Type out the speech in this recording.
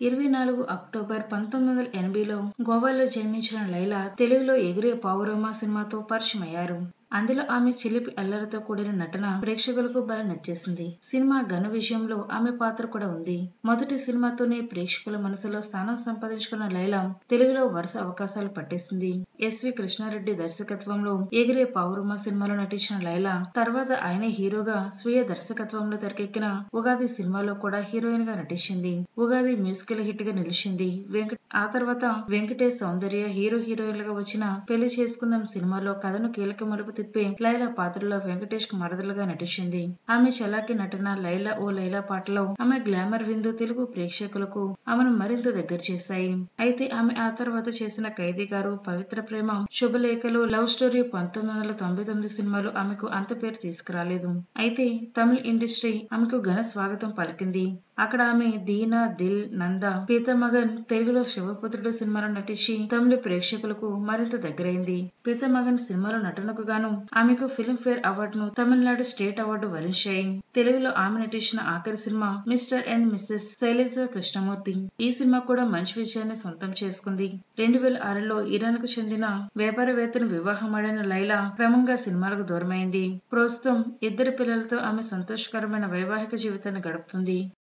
ఇరవై నాలుగు అక్టోబర్ పంతొమ్మిది వందల ఎనభైలో గోవాలో జన్మించిన లైలా తెలుగులో ఎగిరే పావురమా సినిమాతో పరిచయమయ్యారు అందులో ఆమె చిలిపి అల్లరితో కూడిన నటన ప్రేక్షకులకు బాగా నచ్చేసింది సినిమా ఘన విషయంలో ఆమె పాత్ర కూడా ఉంది మొదటి సినిమాతోనే ప్రేక్షకుల మనసులో స్థానం సంపాదించుకున్న లైలా తెలుగులో వరుస అవకాశాలు పట్టేసింది ఎస్వి కృష్ణారెడ్డి దర్శకత్వంలో ఎగిరే పౌరుమ సినిమాలో నటించిన లైలా తర్వాత ఆయన హీరోగా స్వీయ దర్శకత్వంలో తెరకెక్కిన ఉగాది సినిమాలో కూడా హీరోయిన్ గా నటించింది ఉగాది మ్యూజికల్ హిట్ గా నిలిచింది వెంకట ఆ తర్వాత వెంకటేష్ సౌందర్య హీరో హీరోయిన్లుగా వచ్చిన పెళ్లి చేసుకుందాం సినిమాలో కథను కీలక మలుపు తిప్పి లైలా పాత్రలో వెంకటేష్ కు మరదలుగా నటించింది ఆమె చలాకి నటన లైలా ఓ లైలా పాటలో ఆమె గ్లామర్ విందు తెలుగు ప్రేక్షకులకు ఆమెను మరింత దగ్గర చేశాయి అయితే ఆమె ఆ తర్వాత చేసిన ఖైదీ గారు పవిత్ర ప్రేమ శుభలేఖలు లవ్ స్టోరీ పంతొమ్మిది వందల తొంభై తొమ్మిది సినిమాలు ఆమెకు అంత పేరు తీసుకురాలేదు అయితే తమిళ ఇండస్ట్రీ ఆమెకు ఘన స్వాగతం పలికింది అక్కడ ఆమె దీనా దిల్ నంద పీతమగన్ తెలుగులో శివపుత్రుడు సినిమాలో నటించి తమిళ ప్రేక్షకులకు మరింత దగ్గరైంది పీతమగన్ సినిమాలో నటనకు గాను ఆమెకు ఫిల్మ్ఫేర్ అవార్డును తమిళనాడు స్టేట్ అవార్డు వరించాయి తెలుగులో ఆమె నటించిన ఆఖరి cinema Mr and Mrs Sailaja Krishnamurthy ఈ సినిమా కూడా మంచి విజయాన్ని సొంతం చేసుకుంది రెండు వేల ఆరులో ఇరాన్ కు చెందిన వ్యాపారవేత్తను వివాహమాడిన లైలా క్రమంగా సినిమాలకు దూరమైంది ప్రస్తుతం ఇద్దరు పిల్లలతో ఆమె సంతోషకరమైన వైవాహిక జీవితాన్ని గడుపుతుంది